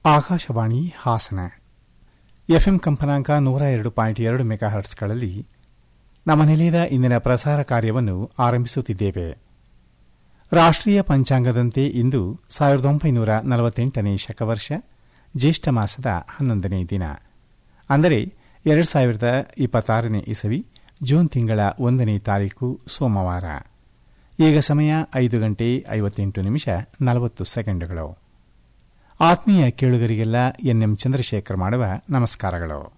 Akashvani Hassan FM ಕಂಪನಾಂಕ ನೂರ ಎರಡು ಪಾಯಿಂಟ್ ಎರಡು ಮೆಗಾಹರ್ಟ್ಸ್ಗಳಲ್ಲಿ ನಮ್ಮ ನಿಲಯದ ಇಂದಿನ ಪ್ರಸಾರ ಕಾರ್ಯವನ್ನು ಆರಂಭಿಸುತ್ತಿದ್ದೇವೆ ರಾಷ್ಟ್ರೀಯ ಪಂಚಾಂಗದಂತೆ ಇಂದು ಸಾವಿರದ ಒಂಬೈನೂರ ನಲವತ್ತೆಂಟನೇ ಶಕವರ್ಷ ಜ್ಯೇಷ್ಠ ಮಾಸದ ಹನ್ನೊಂದನೇ ದಿನ ಅಂದರೆ ಎರಡು ಸಾವಿರದ ಇಪ್ಪತ್ತಾರನೇ ಇಸವಿ ಜೂನ್ ತಿಂಗಳ ಒಂದನೇ ತಾರೀಕು ಸೋಮವಾರ ಈಗ ಸಮಯ ಐದು ಗಂಟೆ ಐವತ್ತೆಂಟು ನಿಮಿಷ ನಲವತ್ತು ಸೆಕೆಂಡುಗಳು ಆತ್ಮೀಯ ಕೇಳುಗರಿಗೆಲ್ಲ ಎನ್ಎಂ ಚಂದ್ರಶೇಖರ್ ಮಾಡುವ ನಮಸ್ಕಾರಗಳು